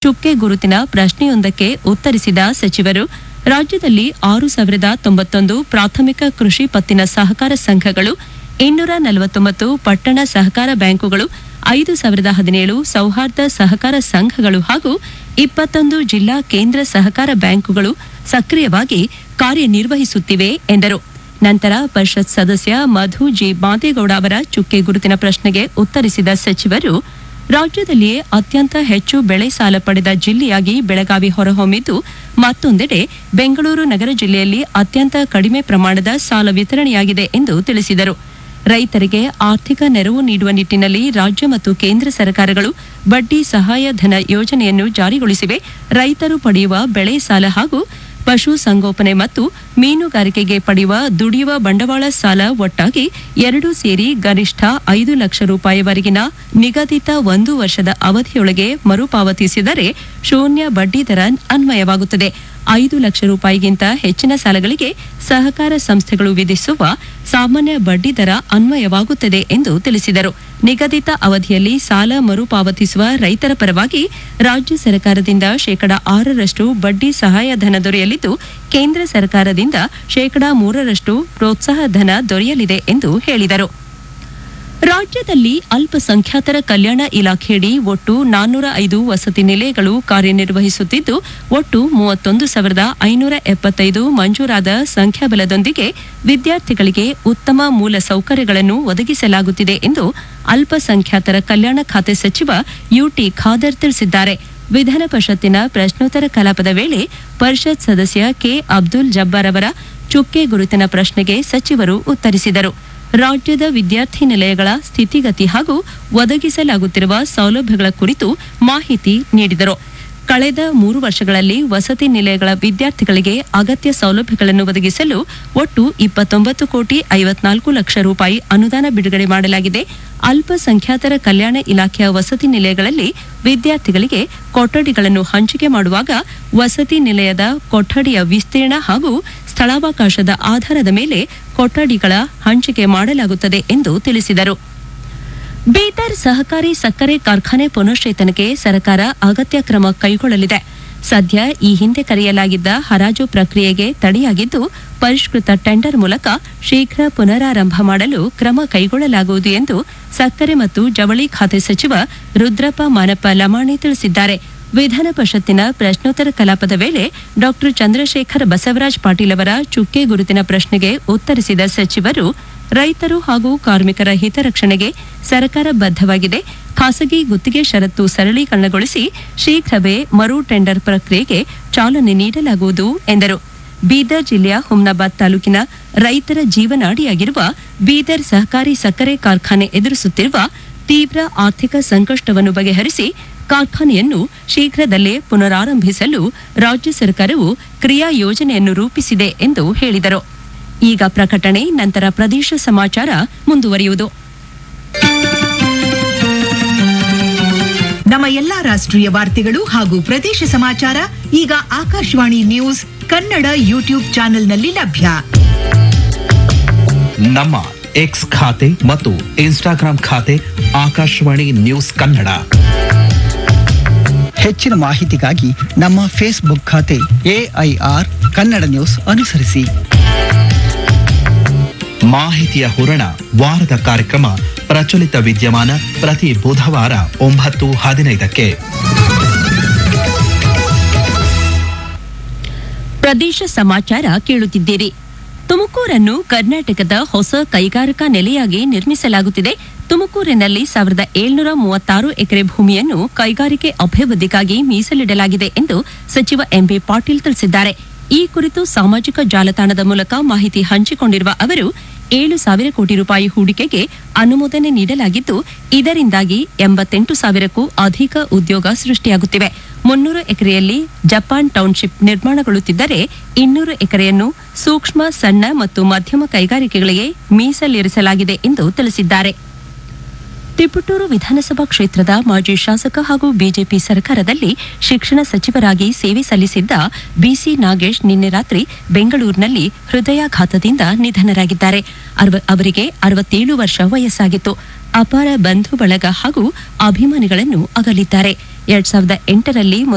ಚುಕ್ಕೆ ಗುರುತಿನ ಪ್ರಶ್ನೆಯೊಂದಕ್ಕೆ ಉತ್ತರಿಸಿದ ಸಚಿವರು ರಾಜ್ಯದಲ್ಲಿ ಆರು ಸಾವಿರದ ತೊಂಬತ್ತೊಂದು ಪ್ರಾಥಮಿಕ ಕೃಷಿ ಪತ್ತಿನ ಸಹಕಾರ ಸಂಘಗಳು ಇನ್ನೂರ ನಲವತ್ತೊಂಬತ್ತು ಪಟ್ಟಣ ಸಹಕಾರ ಬ್ಯಾಂಕುಗಳು ಐದು ಸಾವಿರದ ಹದಿನೇಳು ಸೌಹಾರ್ದ ಸಹಕಾರ ಸಂಘಗಳು ಹಾಗೂ ಇಪ್ಪತ್ತೊಂದು ಜಿಲ್ಲಾ ಕೇಂದ್ರ ಸಹಕಾರ ಬ್ಯಾಂಕುಗಳು ಸಕ್ರಿಯವಾಗಿ ಕಾರ್ಯನಿರ್ವಹಿಸುತ್ತಿವೆ ಎಂದರು ನಂತರ ಪರಿಷತ್ ಸದಸ್ಯ ಮಧು ಜಿ ಮಾದೇಗೌಡ ಅವರ ಚುಕ್ಕೆ ಗುರುತಿನ ಪ್ರಶ್ನೆಗೆ ಉತ್ತರಿಸಿದ ಸಚಿವರು ರಾಜ್ಯದಲ್ಲಿಯೇ ಅತ್ಯಂತ ಹೆಚ್ಚು ಬೆಳೆ ಸಾಲ ಪಡೆದ ಜಿಲ್ಲೆಯಾಗಿ ಬೆಳಗಾವಿ ಹೊರಹೊಮ್ಮಿದ್ದು ಮತ್ತೊಂದೆಡೆ ಬೆಂಗಳೂರು ನಗರ ಜಿಲ್ಲೆಯಲ್ಲಿ ಅತ್ಯಂತ ಕಡಿಮೆ ಪ್ರಮಾಣದ ಸಾಲ ವಿತರಣೆಯಾಗಿದೆ ಎಂದು ತಿಳಿಸಿದರು ರೈತರಿಗೆ ಆರ್ಥಿಕ ನೆರವು ನೀಡುವ ನಿಟ್ಟಿನಲ್ಲಿ ರಾಜ್ಯ ಮತ್ತು ಕೇಂದ್ರ ಸರ್ಕಾರಗಳು ಬಡ್ಡಿ ಸಹಾಯಧನ ಯೋಜನೆಯನ್ನು ಜಾರಿಗೊಳಿಸಿವೆ ರೈತರು ಪಡೆಯುವ ಬೆಳೆ ಸಾಲ ಹಾಗೂ ಪಶು ಸಂಗೋಪನೆ ಮತ್ತು ಮೀನುಗಾರಿಕೆಗೆ ಪಡೆಯುವ ದುಡಿಯುವ ಬಂಡವಾಳ ಸಾಲ ಒಟ್ಟಾಗಿ ಎರಡೂ ಸೇರಿ ಗರಿಷ್ಠ ಐದು ಲಕ್ಷ ರೂಪಾಯಿವರೆಗಿನ ನಿಗದಿತ ಒಂದು ವರ್ಷದ ಅವಧಿಯೊಳಗೆ ಮರುಪಾವತಿಸಿದರೆ ಶೂನ್ಯ ಬಡ್ಡಿ ದರ ಅನ್ವಯವಾಗುತ್ತದೆ ಐದು ಲಕ್ಷ ರೂಪಾಯಿಗಿಂತ ಹೆಚ್ಚಿನ ಸಾಲಗಳಿಗೆ ಸಹಕಾರ ಸಂಸ್ಥೆಗಳು ವಿಧಿಸುವ ಸಾಮಾನ್ಯ ಬಡ್ಡಿ ದರ ಅನ್ವಯವಾಗುತ್ತದೆ ಎಂದು ತಿಳಿಸಿದರು ನಿಗದಿತ ಅವಧಿಯಲ್ಲಿ ಸಾಲ ಮರುಪಾವತಿಸುವ ರೈತರ ಪರವಾಗಿ ರಾಜ್ಯ ಸರ್ಕಾರದಿಂದ ಶೇಕಡ ಆರರಷ್ಟು ಬಡ್ಡಿ ಸಹಾಯಧನ ದೊರೆಯಲಿದ್ದು ಕೇಂದ್ರ ಸರ್ಕಾರದಿಂದ ಶೇಕಡ ಮೂರರಷ್ಟು ಪ್ರೋತ್ಸಾಹ ಧನ ದೊರೆಯಲಿದೆ ಎಂದು ಹೇಳಿದರು ರಾಜ್ಯದಲ್ಲಿ ಅಲ್ಪಸಂಖ್ಯಾತರ ಕಲ್ಯಾಣ ಇಲಾಖೆಯಡಿ ಒಟ್ಟು ನಾನ್ನೂರ ಐದು ವಸತಿ ನಿಲಯಗಳು ಕಾರ್ಯನಿರ್ವಹಿಸುತ್ತಿದ್ದು ಒಟ್ಟು ಮೂವತ್ತೊಂದು ಸಾವಿರದ ಐನೂರ ಎಪ್ಪತ್ತೈದು ಮಂಜೂರಾದ ಸಂಖ್ಯಾಬಲದೊಂದಿಗೆ ವಿದ್ಯಾರ್ಥಿಗಳಿಗೆ ಉತ್ತಮ ಮೂಲ ಸೌಕರ್ಯಗಳನ್ನು ಒದಗಿಸಲಾಗುತ್ತಿದೆ ಎಂದು ಅಲ್ಪಸಂಖ್ಯಾತರ ಕಲ್ಯಾಣ ಖಾತೆ ಸಚಿವ ಯುಟಿ ಖಾದರ್ ತಿಳಿಸಿದ್ದಾರೆ ವಿಧಾನ ಪರಿಷತ್ತಿನ ಪ್ರಶ್ನೋತ್ತರ ಕಲಾಪದ ವೇಳೆ ಪರಿಷತ್ ಸದಸ್ಯ ಕೆ ಅಬ್ದುಲ್ ಜಬ್ಬಾರ್ ಅವರ ಚುಕ್ಕೆ ಗುರುತಿನ ಪ್ರಶ್ನೆಗೆ ಸಚಿವರು ಉತ್ತರಿಸಿದರು ರಾಜ್ಯದ ವಿದ್ಯಾರ್ಥಿ ನಿಲಯಗಳ ಸ್ಥಿತಿಗತಿ ಹಾಗೂ ಒದಗಿಸಲಾಗುತ್ತಿರುವ ಸೌಲಭ್ಯಗಳ ಕುರಿತು ಮಾಹಿತಿ ನೀಡಿದರು ಕಳೆದ ಮೂರು ವರ್ಷಗಳಲ್ಲಿ ವಸತಿ ನಿಲಯಗಳ ವಿದ್ಯಾರ್ಥಿಗಳಿಗೆ ಅಗತ್ಯ ಸೌಲಭ್ಯಗಳನ್ನು ಒದಗಿಸಲು ಒಟ್ಟು ಇಪ್ಪತ್ತೊಂಬತ್ತು ಕೋಟಿ ಐವತ್ನಾಲ್ಕು ಲಕ್ಷ ರೂಪಾಯಿ ಅನುದಾನ ಬಿಡುಗಡೆ ಮಾಡಲಾಗಿದೆ ಅಲ್ಪಸಂಖ್ಯಾತರ ಕಲ್ಯಾಣ ಇಲಾಖೆಯ ವಸತಿ ನಿಲಯಗಳಲ್ಲಿ ವಿದ್ಯಾರ್ಥಿಗಳಿಗೆ ಕೊಠಡಿಗಳನ್ನು ಹಂಚಿಕೆ ಮಾಡುವಾಗ ವಸತಿ ನಿಲಯದ ಕೊಠಡಿಯ ವಿಸ್ತೀರ್ಣ ಹಾಗೂ ಸ್ಥಳಾವಕಾಶದ ಆಧಾರದ ಮೇಲೆ ಕೊಠಡಿಗಳ ಹಂಚಿಕೆ ಮಾಡಲಾಗುತ್ತದೆ ಎಂದು ತಿಳಿಸಿದರು ಬೀದರ್ ಸಹಕಾರಿ ಸಕ್ಕರೆ ಕಾರ್ಖಾನೆ ಪುನಶ್ಚೇತನಕ್ಕೆ ಸರ್ಕಾರ ಅಗತ್ಯ ಕ್ರಮ ಕೈಗೊಳ್ಳಲಿದೆ ಸದ್ಯ ಈ ಹಿಂದೆ ಕರೆಯಲಾಗಿದ್ದ ಹರಾಜು ಪ್ರಕ್ರಿಯೆಗೆ ತಡೆಯಾಗಿದ್ದು ಪರಿಷ್ಕೃತ ಟೆಂಡರ್ ಮೂಲಕ ಶೀಘ್ರ ಪುನರಾರಂಭ ಮಾಡಲು ಕ್ರಮ ಕೈಗೊಳ್ಳಲಾಗುವುದು ಎಂದು ಸಕ್ಕರೆ ಮತ್ತು ಜವಳಿ ಖಾತೆ ಸಚಿವ ರುದ್ರಪ್ಪ ಮಾನಪ್ಪ ಲಮಾಣಿ ತಿಳಿಸಿದ್ದಾರೆ ವಿಧಾನ ಪರಿಷತ್ತಿನ ಪ್ರಶ್ನೋತ್ತರ ಕಲಾಪದ ವೇಳೆ ಡಾ ಚಂದ್ರಶೇಖರ್ ಬಸವರಾಜ್ ಪಾಟೀಲ್ ಅವರ ಚುಕ್ಕೆ ಗುರುತಿನ ಪ್ರಶ್ನೆಗೆ ಉತ್ತರಿಸಿದ ಸಚಿವರು ರೈತರು ಹಾಗೂ ಕಾರ್ಮಿಕರ ಹಿತರಕ್ಷಣೆಗೆ ಸರ್ಕಾರ ಬದ್ಧವಾಗಿದೆ ಖಾಸಗಿ ಗುತ್ತಿಗೆ ಷರತ್ತು ಸರಳೀಕರಣಗೊಳಿಸಿ ಶೀಘ್ರವೇ ಮರು ಟೆಂಡರ್ ಪ್ರಕ್ರಿಯೆಗೆ ಚಾಲನೆ ನೀಡಲಾಗುವುದು ಎಂದರು ಬೀದರ್ ಜಿಲ್ಲೆಯ ಹುಮ್ನಾಬಾದ್ ತಾಲೂಕಿನ ರೈತರ ಜೀವನಾಡಿಯಾಗಿರುವ ಬೀದರ್ ಸಹಕಾರಿ ಸಕ್ಕರೆ ಕಾರ್ಖಾನೆ ಎದುರಿಸುತ್ತಿರುವ ತೀವ್ರ ಆರ್ಥಿಕ ಸಂಕಷ್ಟವನ್ನು ಬಗೆಹರಿಸಿ ಕಾರ್ಖಾನೆಯನ್ನು ಶೀಘ್ರದಲ್ಲೇ ಪುನರಾರಂಭಿಸಲು ರಾಜ್ಯ ಸರ್ಕಾರವು ಕ್ರಿಯಾ ಯೋಜನೆಯನ್ನು ರೂಪಿಸಿದೆ ಎಂದು ಹೇಳಿದರು ಈಗ ಪ್ರಕಟಣೆ ನಂತರ ಪ್ರದೇಶ ಸಮಾಚಾರ ಮುಂದುವರಿಯುವುದು ನಮ್ಮ ಎಲ್ಲಾ ರಾಷ್ಟ್ರೀಯ ವಾರ್ತೆಗಳು ಹಾಗೂ ಪ್ರದೇಶ ಸಮಾಚಾರ ಈಗ ಆಕಾಶವಾಣಿ ನ್ಯೂಸ್ ಕನ್ನಡ ಯೂಟ್ಯೂಬ್ ಚಾನೆಲ್ನಲ್ಲಿ ಲಭ್ಯ ನಮ್ಮ ಎಕ್ಸ್ ಖಾತೆ ಮತ್ತು ಇನ್ಸ್ಟಾಗ್ರಾಂ ಖಾತೆ ಆಕಾಶವಾಣಿ ನ್ಯೂಸ್ ಕನ್ನಡ ಹೆಚ್ಚಿನ ಮಾಹಿತಿಗಾಗಿ ನಮ್ಮ ಫೇಸ್ಬುಕ್ ಖಾತೆ ಎಐಆರ್ ಕನ್ನಡ ನ್ಯೂಸ್ ಅನುಸರಿಸಿ ಮಾಹಿತಿಯ ಹೂರಣ ವಾರದ ಕಾರ್ಯಕ್ರಮ ಪ್ರಚಲಿತ ವಿದ್ಯಮಾನ ಪ್ರತಿ ಬುಧವಾರ ಒಂಬತ್ತು ಹದಿನೈದಕ್ಕೆ ಪ್ರದೇಶ ಸಮಾಚಾರ ಕೇಳುತ್ತಿದ್ದೀರಿ ತುಮಕೂರನ್ನು ಕರ್ನಾಟಕದ ಹೊಸ ಕೈಗಾರಿಕಾ ನೆಲೆಯಾಗಿ ನಿರ್ಮಿಸಲಾಗುತ್ತಿದೆ ತುಮಕೂರಿನಲ್ಲಿ ಸಾವಿರದ ಏಳ್ನೂರ ಮೂವತ್ತಾರು ಎಕರೆ ಭೂಮಿಯನ್ನು ಕೈಗಾರಿಕೆ ಅಭಿವೃದ್ಧಿಗಾಗಿ ಮೀಸಲಿಡಲಾಗಿದೆ ಎಂದು ಸಚಿವ ಎಂಬಿ ಪಾಟೀಲ್ ತಿಳಿಸಿದ್ದಾರೆ ಈ ಕುರಿತು ಸಾಮಾಜಿಕ ಜಾಲತಾಣದ ಮೂಲಕ ಮಾಹಿತಿ ಹಂಚಿಕೊಂಡಿರುವ ಅವರು ಏಳು ಸಾವಿರ ಕೋಟಿ ರೂಪಾಯಿ ಹೂಡಿಕೆಗೆ ಅನುಮೋದನೆ ನೀಡಲಾಗಿದ್ದು ಇದರಿಂದಾಗಿ ಎಂಬತ್ತೆಂಟು ಸಾವಿರಕ್ಕೂ ಅಧಿಕ ಉದ್ಯೋಗ ಸೃಷ್ಟಿಯಾಗುತ್ತಿವೆ ಮುನ್ನೂರು ಎಕರೆಯಲ್ಲಿ ಜಪಾನ್ ಟೌನ್ಶಿಪ್ ನಿರ್ಮಾಣಗೊಳ್ಳುತ್ತಿದ್ದರೆ ಇನ್ನೂರು ಎಕರೆಯನ್ನು ಸೂಕ್ಷ್ಮ ಸಣ್ಣ ಮತ್ತು ಮಧ್ಯಮ ಕೈಗಾರಿಕೆಗಳಿಗೆ ಮೀಸಲಿರಿಸಲಾಗಿದೆ ಎಂದು ತಿಳಿಸಿದ್ದಾರೆ ತಿಪಟೂರು ವಿಧಾನಸಭಾ ಕ್ಷೇತ್ರದ ಮಾಜಿ ಶಾಸಕ ಹಾಗೂ ಬಿಜೆಪಿ ಸರ್ಕಾರದಲ್ಲಿ ಶಿಕ್ಷಣ ಸಚಿವರಾಗಿ ಸೇವೆ ಸಲ್ಲಿಸಿದ್ದ ಬಿಸಿ ನಾಗೇಶ್ ನಿನ್ನೆ ರಾತ್ರಿ ಬೆಂಗಳೂರಿನಲ್ಲಿ ಹೃದಯಾಘಾತದಿಂದ ನಿಧನರಾಗಿದ್ದಾರೆ ಅರ್ವ- ಅವರಿಗೆ ಅರವತ್ತೇಳು ವರ್ಷ ವಯಸ್ಸಾಗಿತ್ತು ಅಪಾರ ಬಂಧು ಬಳಗ ಹಾಗೂ ಅಭಿಮಾನಿಗಳನ್ನು ಅಗಲಿದ್ದಾರೆ ಎರಡ್ ಸಾವಿರದ ಎಂಟರಲ್ಲಿ